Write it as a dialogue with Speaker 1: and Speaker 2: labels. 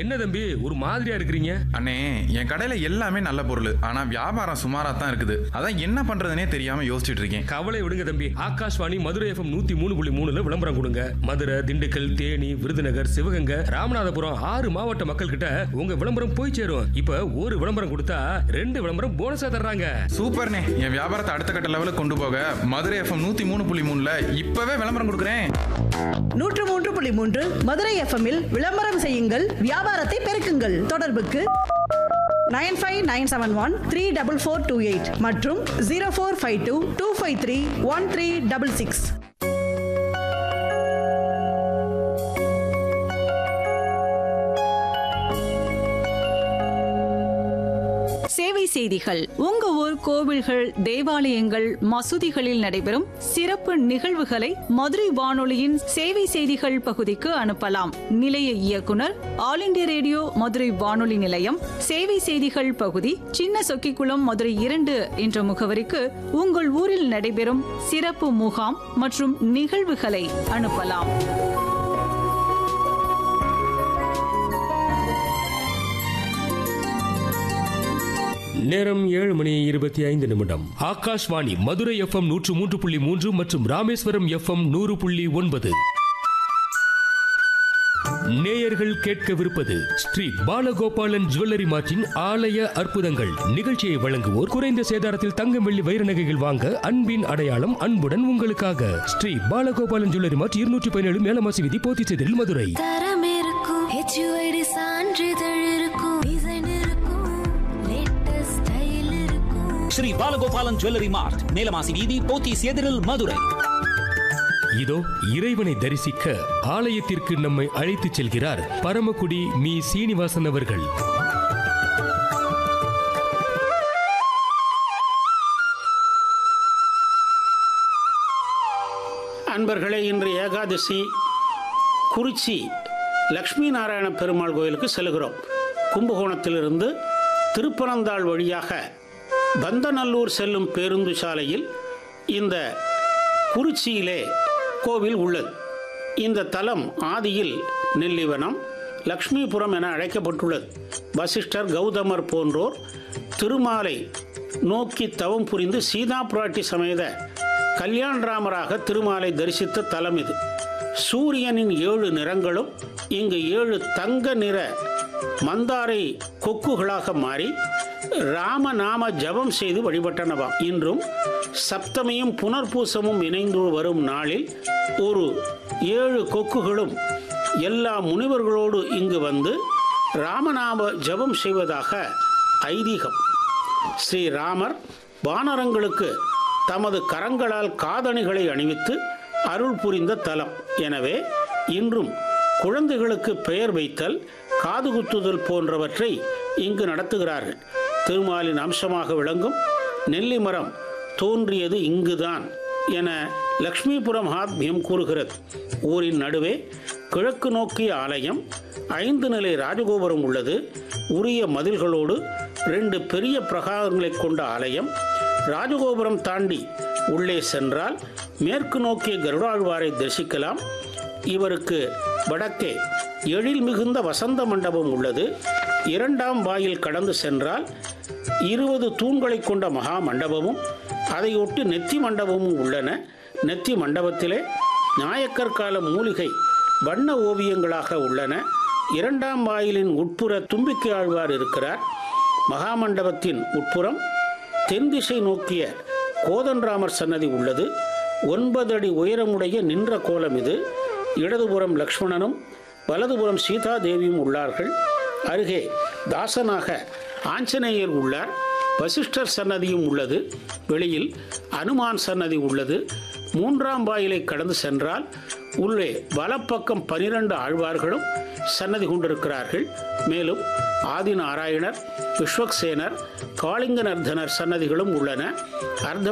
Speaker 1: என்ன தம்பி ஒரு மாதிரியா இருக்கிறீங்க
Speaker 2: அண்ணே என் கடையில எல்லாமே நல்ல பொருள் ஆனா வியாபாரம் சுமாரா தான் இருக்குது அதான் என்ன பண்றதுனே தெரியாம யோசிச்சுட்டு இருக்கேன்
Speaker 1: கவலை விடுங்க தம்பி ஆகாஷ்வாணி மதுரை எஃப்எம் நூத்தி மூணு புள்ளி மூணுல விளம்பரம் கொடுங்க மதுரை திண்டுக்கல் தேனி விருதுநகர் சிவகங்கை ராமநாதபுரம் ஆறு மாவட்ட மக்கள் கிட்ட உங்க விளம்பரம் போய் சேரும் இப்ப ஒரு விளம்பரம் கொடுத்தா ரெண்டு விளம்பரம் போனஸா தர்றாங்க
Speaker 2: சூப்பர்ண்ணே என் வியாபாரத்தை அடுத்த கட்ட லெவலுக்கு கொண்டு போக மதுரை எஃப்எம் நூத்தி மூணு புள்ளி மூணுல இப்பவே விளம்பரம் கொடுக்குறேன்
Speaker 3: நூற்று மூன்று புள்ளி மூன்று மதுரை எஃப்எம்மில் விளம்பரம் செய்யுங்கள் வியாபாரத்தை பெருக்குங்கள் தொடர்புக்கு nine five nine seven one three double four two eight மற்றும் zero four five two two five three one three double six
Speaker 4: சேவை செய்திகள் உங்க ஊர் கோவில்கள் தேவாலயங்கள் மசூதிகளில் நடைபெறும் சிறப்பு நிகழ்வுகளை மதுரை வானொலியின் சேவை செய்திகள் பகுதிக்கு அனுப்பலாம் நிலைய இயக்குனர் ஆல் இண்டியா ரேடியோ மதுரை வானொலி நிலையம் சேவை செய்திகள் பகுதி சின்ன சொக்கிக்குளம் மதுரை இரண்டு என்ற முகவரிக்கு உங்கள் ஊரில் நடைபெறும் சிறப்பு முகாம் மற்றும் நிகழ்வுகளை அனுப்பலாம்
Speaker 1: நேரம் ஏழு மணி இருபத்தி ஐந்து நிமிடம் ஆகாஷ்வாணி மதுரை எஃப்எம் நூற்று மூன்று புள்ளி மூன்று மற்றும் ராமேஸ்வரம் எஃப்எம் நூறு புள்ளி ஒன்பது நேயர்கள் கேட்கவிருப்பது ஸ்ரீ பாலகோபாலன் ஜுவல்லரி மார்ட்டின் ஆலய அற்புதங்கள் நிகழ்ச்சியை வழங்குவோர் குறைந்த சேதாரத்தில் தங்கம் வெள்ளி வைர நகைகள் வாங்க அன்பின் அடையாளம் அன்புடன் உங்களுக்காக ஸ்ரீ பாலகோபாலன் ஜுவல்லரி மார்ட் இருநூற்றி பதினேழு மேலமாசி விதி போத்திச்செதில் மதுரை
Speaker 5: தரம் இருக்கும் ஹெச்யூஐடி சான்றிதழ் இருக்கும் டிசைன் இருக்கும் லேட்டஸ்ட் ஸ்டைல் இருக்கும்
Speaker 6: ஸ்ரீ பாலகோபாலன் ஜுவல்லரி மார்ட் மேலமாசி வீதி போத்தீஸ் எதிரில் மதுரை
Speaker 1: இதோ இறைவனை தரிசிக்க ஆலயத்திற்கு நம்மை அழைத்துச் செல்கிறார் பரமக்குடி மீ சீனிவாசன் அவர்கள்
Speaker 7: அன்பர்களே இன்று ஏகாதசி குறிச்சி லக்ஷ்மி நாராயண பெருமாள் கோயிலுக்கு செல்கிறோம் கும்பகோணத்திலிருந்து திருப்பனந்தாள் வழியாக பந்தநல்லூர் செல்லும் பேருந்து சாலையில் இந்த குறிச்சியிலே கோவில் உள்ளது இந்த தலம் ஆதியில் நெல்லிவனம் லக்ஷ்மிபுரம் என அழைக்கப்பட்டுள்ளது வசிஷ்டர் கௌதமர் போன்றோர் திருமாலை நோக்கி தவம் புரிந்து சீதா பிராட்டி சமேத கல்யாணராமராக திருமாலை தரிசித்த தலம் இது சூரியனின் ஏழு நிறங்களும் இங்கு ஏழு தங்க நிற மந்தாரை கொக்குகளாக மாறி ராமநாம ஜபம் செய்து வழிபட்டனவாம் இன்றும் சப்தமியும் புனர்பூசமும் இணைந்து வரும் நாளில் ஒரு ஏழு கொக்குகளும் எல்லா முனிவர்களோடு இங்கு வந்து ராமநாம ஜபம் செய்வதாக ஐதீகம் ஸ்ரீராமர் வானரங்களுக்கு தமது கரங்களால் காதணிகளை அணிவித்து அருள் புரிந்த தலம் எனவே இன்றும் குழந்தைகளுக்கு பெயர் வைத்தல் காது குத்துதல் போன்றவற்றை இங்கு நடத்துகிறார்கள் திருமாலின் அம்சமாக விளங்கும் நெல்லி மரம் தோன்றியது இங்குதான் என லக்ஷ்மிபுரம் ஆத்மியம் கூறுகிறது ஊரின் நடுவே கிழக்கு நோக்கிய ஆலயம் ஐந்து நிலை ராஜகோபுரம் உள்ளது உரிய மதில்களோடு ரெண்டு பெரிய பிரகாரங்களை கொண்ட ஆலயம் ராஜகோபுரம் தாண்டி உள்ளே சென்றால் மேற்கு நோக்கிய கருடாழ்வாரை தரிசிக்கலாம் இவருக்கு வடக்கே எழில் மிகுந்த வசந்த மண்டபம் உள்ளது இரண்டாம் வாயில் கடந்து சென்றால் இருபது தூண்களை கொண்ட மகா மண்டபமும் அதையொட்டி நெத்தி மண்டபமும் உள்ளன நெத்தி மண்டபத்திலே நாயக்கர் கால மூலிகை வண்ண ஓவியங்களாக உள்ளன இரண்டாம் வாயிலின் உட்புற தும்பிக்கை ஆழ்வார் இருக்கிறார் மகாமண்டபத்தின் உட்புறம் தென் திசை நோக்கிய கோதண்டராமர் சன்னதி உள்ளது ஒன்பது அடி உயரமுடைய நின்ற கோலம் இது இடதுபுறம் லக்ஷ்மணனும் வலதுபுறம் சீதா தேவியும் உள்ளார்கள் அருகே தாசனாக ஆஞ்சநேயர் உள்ளார் வசிஷ்டர் சன்னதியும் உள்ளது வெளியில் அனுமான் சன்னதி உள்ளது மூன்றாம் வாயிலை கடந்து சென்றால் உள்ளே வலப்பக்கம் பனிரெண்டு ஆழ்வார்களும் சன்னதி கொண்டிருக்கிறார்கள் மேலும் ஆதிநாராயணர் விஸ்வக்சேனர் காளிங்கநர்தனர் சன்னதிகளும் உள்ளன அர்த்த